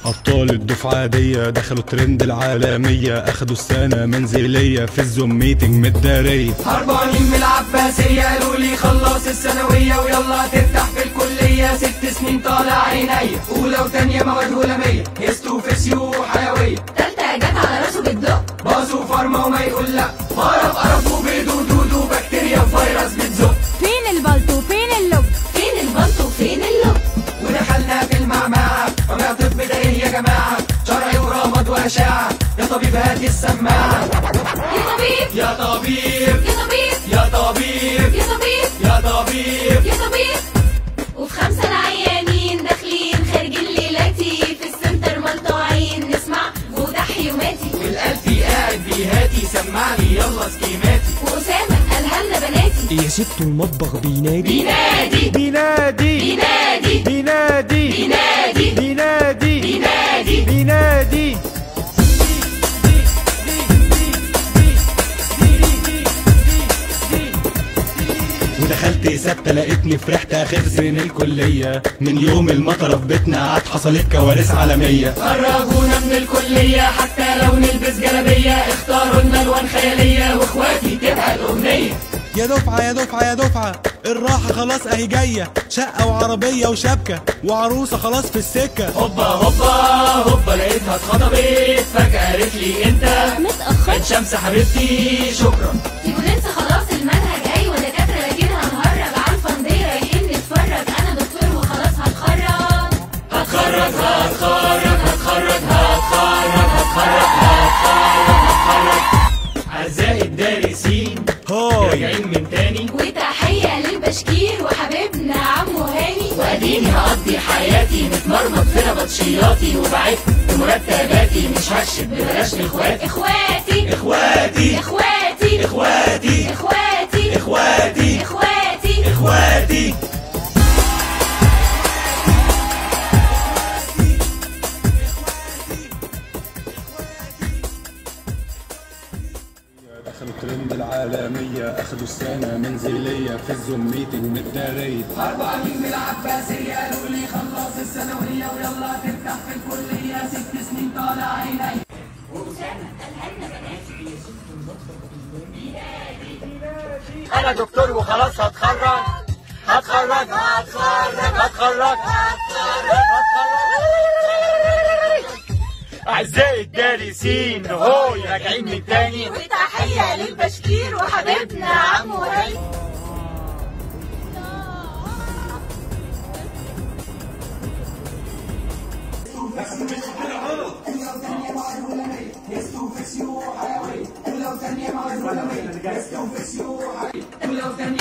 أبطال الدفعة دي دخلوا ترند العالمية أخدوا السنة منزلية في الزوم ميتنج متدارية هربانين من العباسية قالوا لي خلص الثانوية ويلا تفتح في الكلية ست سنين طالع عينيا أولى وتانية مواد هلامية هيستو فيسيو وحيوية تالتة جت على راسه بالدق باصوا فارما وما يقول لا قرف قرف وبيض ودود وبكتيريا وفيروس بتزق فين البلطو فين اللب فين البلطو فين اللب ودخلنا في المعمعة وما طب ده ايه يا جماعة شرعي ورمض وأشعة يا طبيب هاتي السماعة يا طبيب يا طبيب يا طبيب يا طبيب يا طبيب يا طبيب يا طبيب وفي خمسة العيانين داخلين خارجين ليلاتي في السنتر ملطوعين نسمع وضح يوماتي والقلب قاعد بيهاتي سمعني يلا سكيماتي وأسامة قالها لنا بناتي يا ست المطبخ بينادي بينادي بينادي بينادي بينادي بينادي بينادي بينادي بينادي ودخلت ثابتة لقيتني فرحت آخر سنين الكلية من يوم المطرة في بيتنا قعد حصلت كوارث عالمية خرجونا من الكلية حتى لو نلبس جلابية اختاروا لنا الوان خيالية واخواتي تبقى الأغنية يا دفعة يا دفعة يا دفعة الراحة خلاص اهي جاية شقة وعربية وشبكة وعروسة خلاص في السكة هوبا هوبا هوبا لقيتها اتخطبت فجأة قالت لي انت متأخر عين شمس حبيبتي شكرا يبقوا ننسى خلاص المنهج أيوة دكاترة لكن هنهرج على الفندية رايحين نتفرج أنا دكتور وخلاص هتخرج هتخرج هتخرج هتخرج هتخرج هتخرج هتخرج هتخرج أعزائي الدارسين هاي راجعين من تاني وتحية للبشكير وحبيبنا عمو هاني واديني هقضي حياتي متمرمط في نبطشياتي وبعت بمرتباتي مش هشب ببلاش لاخواتي اخواتي اخواتي اخواتي اخواتي اخواتي اخواتي اخواتي اخواتي دخلوا ترند العالمية أخدوا السنة منزلية في الزوم ميتنج متدارية هربانين من العباسية قالوا لي خلص الثانوية ويلا تفتح في الكلية ست سنين طالع عيني انا دكتور وخلاص هتخرج هتخرج هتخرج هتخرج اعزائي الدارسين هو راجعين من تاني وتحية للبشكير وحبيبنا عمو هاني ولو تانية